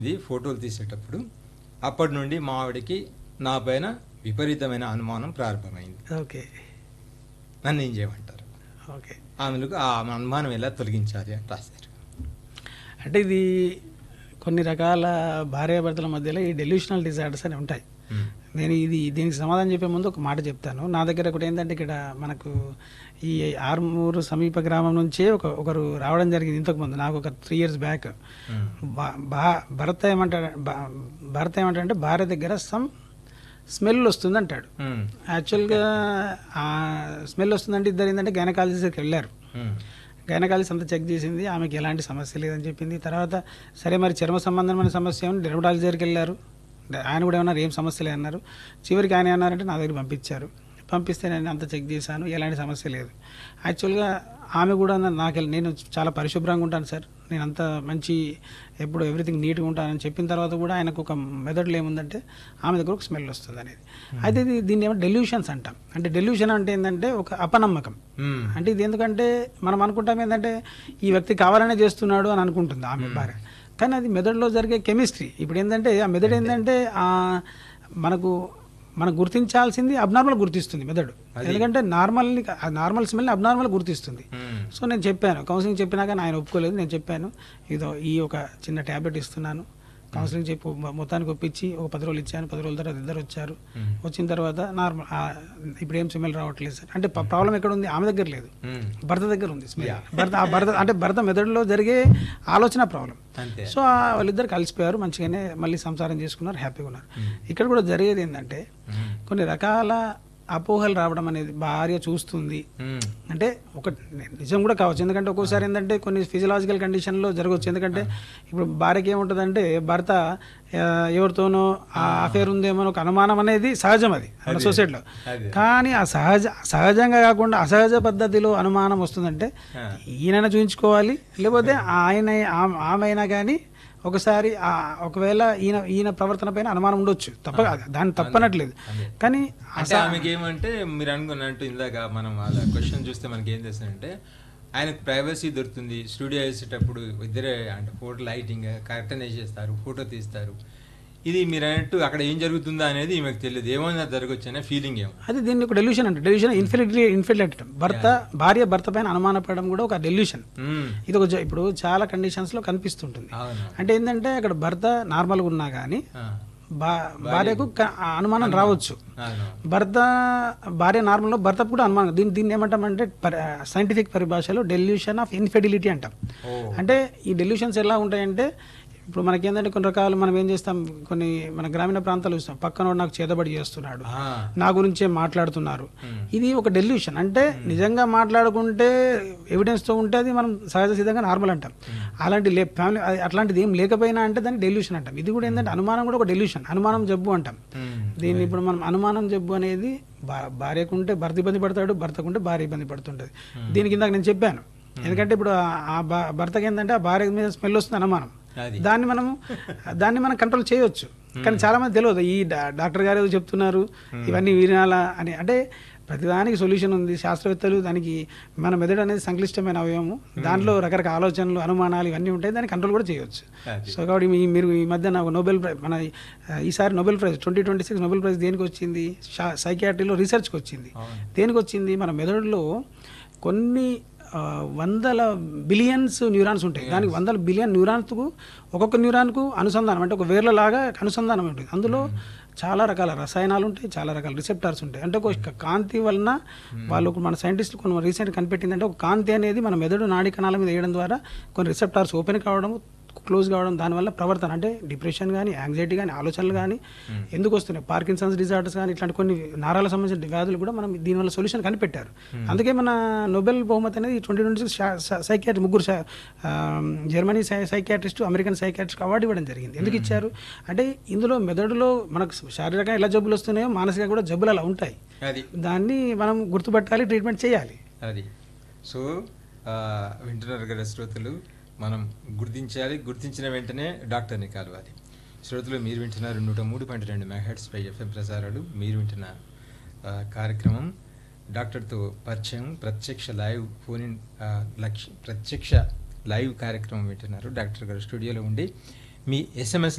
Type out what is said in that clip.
ఇది ఫోటోలు తీసేటప్పుడు అప్పటి నుండి మా ఆవిడకి నా పైన విపరీతమైన అనుమానం ప్రారంభమైంది ఓకే నన్ను ఏం చేయమంటారు ఓకే ఆమెలకు ఆ అనుమానం ఎలా తొలగించాలి అని రాశారు అంటే ఇది కొన్ని రకాల భార్యాభర్తల మధ్యలో ఈ డెల్యూషనల్ డిజార్డర్స్ అని ఉంటాయి ఉమ్. నేను ఇది దీనికి సమాధానం చెప్పే ముందు ఒక మాట చెప్తాను నా దగ్గర ఒకటి ఏంటంటే ఇక్కడ మనకు ఈ ఆర్మూరు సమీప గ్రామం నుంచే ఒక ఒకరు రావడం జరిగింది ఇంతకుముందు నాకు ఒక త్రీ ఇయర్స్ బ్యాక్ ఉమ్. బా- బా- భర్త ఏమంటాడు బా- భర్త ఏమంటాడంటే భార్య దగ్గర సమ్ స్మెల్ వస్తుంది అంటాడు ఉమ్. యాక్చువల్గా ఆ స్మెల్ వస్తుందంటే ఇద్దరు ఏంటంటే గైనకాలజిస్ట్కి వెళ్ళారు ఉమ్. గైనకాలజిస్ట్ అంతా చెక్ చేసింది ఆమెకి ఎలాంటి సమస్య లేదని చెప్పింది తర్వాత సరే మరి చర్మ సంబంధమైన సమస్య ఏమని డెర్మటాలజీ దగ్గరికి వెళ్ళారు ఆయన కూడా ఏమన్నారు ఏం సమస్య లేదన్నారు చివరికి ఆయన ఏమన్నారంటే నా దగ్గర పంపించారు పంపిస్తే నేను అంత చెక్ చేశాను ఎలాంటి సమస్య లేదు యాక్చువల్గా ఆమె కూడా అన్నది నాకు నేను చాలా పరిశుభ్రంగా ఉంటాను సార్ నేను అంత మంచి ఎప్పుడు ఎవ్రీథింగ్ నీట్గా ఉంటానని చెప్పిన తర్వాత కూడా ఆయనకు ఒక మెథడ్లో ఏముందంటే ఆమె దగ్గర ఒక స్మెల్ వస్తుంది అనేది అయితే ఇది దీన్ని ఏమో డెల్యూషన్స్ అంటాం అంటే డెల్యూషన్ అంటే ఏంటంటే ఒక అపనమ్మకం ఉమ్. అంటే ఇది ఎందుకంటే మనం అనుకుంటాం ఏంటంటే ఈ వ్యక్తి కావాలనే చేస్తున్నాడు అని అనుకుంటుంది ఆమె భార్య కానీ అది మెదడులో జరిగే కెమిస్ట్రీ ఇప్పుడు ఏంటంటే ఆ మెదడు ఏంటంటే ఆ మనకు మనం గుర్తించాల్సింది అబ్నార్మల్ గుర్తిస్తుంది మెదడు ఎందుకంటే నార్మల్ని నార్మల్ స్మెల్ని అబ్నార్మల్ గుర్తిస్తుంది ఉమ్. సో నేను చెప్పాను కౌన్సిలింగ్ చెప్పినా కానీ ఆయన ఒప్పుకోలేదు నేను చెప్పాను ఇదో ఈ ఒక చిన్న ట్యాబ్లెట్ ఇస్తున్నాను కౌన్సిలింగ్ చెప్పి మొ- మొత్తానికి ఒప్పించి ఒక పది రోజులు ఇచ్చాను పది రోజుల తర్వాత ఇద్దరు వచ్చారు ఉమ్. వచ్చిన తర్వాత నార్మల్ ఇప్పుడు ఏం స్మెల్ రావట్లేదు సార్ అంటే ప్రాబ్లం ఎక్కడ ఉంది ఆమె దగ్గర లేదు ఉమ్. భర్త దగ్గర ఉంది స్మెల్ భర్త ఆ భర్త అంటే భర్త మెదడులో జరిగే ఆలోచన ప్రాబ్లం అంతే సో ఆ వాళ్ళిద్దరు కలిసిపోయారు మంచిగానే మళ్ళీ సంసారం చేసుకున్నారు హ్యాపీగా ఉన్నారు ఇక్కడ కూడా జరిగేది ఏంటంటే ఉమ్. కొన్ని రకాల అపోహలు రావడం అనేది భార్య చూస్తుంది ఉమ్. అంటే ఒక నిజం కూడా కావచ్చు ఎందుకంటే ఒక్కోసారి ఏంటంటే కొన్ని ఫిజియలాజికల్ కండిషన్లో జరగవచ్చు ఎందుకంటే ఇప్పుడు భార్యకి ఏముంటుందంటే భర్త ఆ, ఎవరితోనో ఆ అఫేర్ ఉందేమో ఒక అనుమానం అనేది సహజం అది మన సొసైటీలో అదే. కానీ ఆ సహజ సహజంగా కాకుండా అసహజ పద్ధతిలో అనుమానం వస్తుందంటే ఆ. ఈయన చూయించుకోవాలి లేకపోతే ఆయన ఆ- ఆమె అయినా కానీ ఒకసారి ఆ ఒకవేళ ఈయన ఈయన ప్రవర్తన పైన అనుమానం ఉండొచ్చు తప్ప దాన్ని తప్పనట్లేదు కానీ అంటే ఆమెకి ఏమంటే మీరు అనుకున్నట్టు ఇందాక మనం వాళ్ళ క్వశ్చన్ చూస్తే మనకి ఏం తెలుస్తుందంటే ఆయనకు ప్రైవసీ దొరుకుతుంది స్టూడియో వేసేటప్పుడు ఇద్దరే అంటే ఫోటో లైటింగ్ కరెక్టన్ వేసేస్తారు ఫోటో తీస్తారు ఇది మీరు అన్నట్టు అక్కడ ఏం జరుగుతుందో అనేది ఈమెకు తెలియదు ఏమైనా జరగచ్చు అనే ఫీలింగ్ ఏమో అది దీన్ని ఒక డెల్యూషన్ అంటే డెల్యూషన్ ఇన్ఫిలిటీ ఇన్ఫిలిటీ భర్త భార్య భర్త పైన అనుమానపడడం కూడా ఒక డెల్యూషన్ ఉమ్. ఇది ఒక జ- ఇప్పుడు చాలా కండిషన్స్ లో కనిపిస్తుంటుంది అవును అంటే ఏంటంటే అక్కడ భర్త నార్మల్గా ఉన్నా కానీ ఆ. భా భార్యకు క- ఆ అనుమానం రావచ్చు అవును భర్త భార్య నార్మల్లో భర్త కూడా అనుమానం దీన్ని దీన్ని ఏమంటామంటే సైంటిఫిక్ పరిభాషలో డెల్యూషన్ ఆఫ్ ఇన్ఫెడిలిటీ అంటాం ఓ అంటే ఈ డెల్యూషన్స్ ఎలా ఉంటాయంటే ఇప్పుడు మనకి ఏంటంటే కొన్ని రకాలు మనం ఏం చేస్తాం కొన్ని మన గ్రామీణ ప్రాంతాలు చూస్తాం పక్కన నాకు చేతబడి చేస్తున్నాడు ఆ. నా గురించే మాట్లాడుతున్నారు Hmm. ఇది ఒక డెల్యూషన్ అంటే నిజంగా మాట్లాడుకుంటే ఎవిడెన్స్తో ఉంటే అది మనం సహజ సిద్ధంగా నార్మల్ అంటాం అలాంటి లే ఫ్యామిలీ అది- అట్లాంటిది ఏం లేకపోయినా అంటే దాన్ని డెల్యూషన్ అంటాం ఇది కూడా ఏంటంటే అనుమానం కూడా ఒక డెల్యూషన్ అనుమానం జబ్బు అంటాం ఉమ్. దీన్ని ఇప్పుడు మనం అనుమానం జబ్బు అనేది భా- భార్యకుంటే భర్త ఇబ్బంది పడతాడు భర్తకుంటే భార్య ఇబ్బంది పడుతుంటుంది దీనికి ఇందాక నేను చెప్పాను ఎందుకంటే ఇప్పుడు ఆ- ఆ భ- భర్తకి ఏంటంటే ఆ భార్య మీద స్మెల్ వస్తుంది అనుమానం అది దాన్ని మనము దాన్ని మనం కంట్రోల్ చేయొచ్చు కానీ చాలా మంది తెలియదు ఈ డా- డాక్టర్ గారు ఏదో చెప్తున్నారు ఇవన్నీ వినాలా అని అంటే ప్రతిదానికి సొల్యూషన్ ఉంది శాస్త్రవేత్తలు దానికి మన మెదడు అనేది సంక్లిష్టమైన అవయవము దాంట్లో రకరకాల ఆలోచనలు అనుమానాలు ఇవన్నీ ఉంటాయి దాన్ని కంట్రోల్ కూడా చేయవచ్చు అది సో కాబట్టి మీ- మీరు ఈ మధ్య నాకు నోబెల్ ప్రైజ్ మన ఆ, ఈసారి Nobel prize twenty twenty six Nobel prize దేనికి వచ్చింది సైకియాట్రీలో రీసెర్చ్కి వచ్చింది అవును దేనికి వచ్చింది మన మెదడులో కొన్ని ఆ, వందల బిలియన్స్ న్యూరాన్స్ ఉంటాయి దానికి వందల బిలియన్ న్యూరాన్స్కు ఒక్కొక్క న్యూరాన్కు అనుసంధానం అంటే ఒక వేర్లలాగా అనుసంధానం ఉంటుంది అందులో చాలా రకాల రసాయనాలు ఉంటాయి చాలా రకాల రిసెప్టార్స్ ఉంటాయి అంటే ఒక కాంతి వలన వాళ్ళు మన సైంటిస్టులు కొన్ని రీసెంట్ కనిపెట్టిందంటే ఒక కాంతి అనేది మన మెదడు నాడి కణాల మీద వేయడం ద్వారా కొన్ని రిసెప్టార్స్ ఓపెన్ కావడం క్లోజ్ కావడం దానివల్ల ప్రవర్తన అంటే డిప్రెషన్ కానీ యాంగ్జైటీ కానీ ఆలోచనలు కానీ ఎందుకు వస్తున్నాయి పార్కిన్సన్స్ డిజార్డర్స్ కానీ ఇట్లాంటి కొన్ని నారాల సంబంధించిన వ్యాధులు కూడా మనం దీనివల్ల సొల్యూషన్ కనిపెట్టారు అందుకే మన నోబెల్ బహుమతి అనేది ట్వంటీ ట్వంటీ సిక్స్ సైకియాట్రి ముగ్గురు సై- ఆ, జర్మనీ సై సైకియాట్రిస్ట్ అమెరికన్ సైకియాట్రిస్ట్ అవార్డు ఇవ్వడం జరిగింది ఎందుకు ఇచ్చారు అంటే ఇందులో మెదడులో మనకు శారీరకంగా ఎలా జబ్బులు వస్తున్నాయో మానసికంగా కూడా జబ్బులు అలా ఉంటాయి అది దాన్ని మనం గుర్తుపట్టాలి ట్రీట్మెంట్ చేయాలి అది సో ఆ, వింటున్నారు కదా శ్రోతలు మనం గుర్తించాలి గుర్తించిన వెంటనే డాక్టర్ని కలవాలి శ్రోతలు మీరు వింటున్నారు నూట మూడు పాయింట్ రెండు మెగాహెట్స్ పై ఎఫ్ఎం ప్రసారాలు మీరు వింటున్న ఆ, కార్యక్రమం డాక్టర్తో పరిచయం ప్రత్యక్ష లైవ్ ఫోన్ ఇన్ లక్ష ప్రత్యక్ష లైవ్ కార్యక్రమం వింటున్నారు డాక్టర్ గారు స్టూడియోలో ఉండి మీ ఎస్ఎంఎస్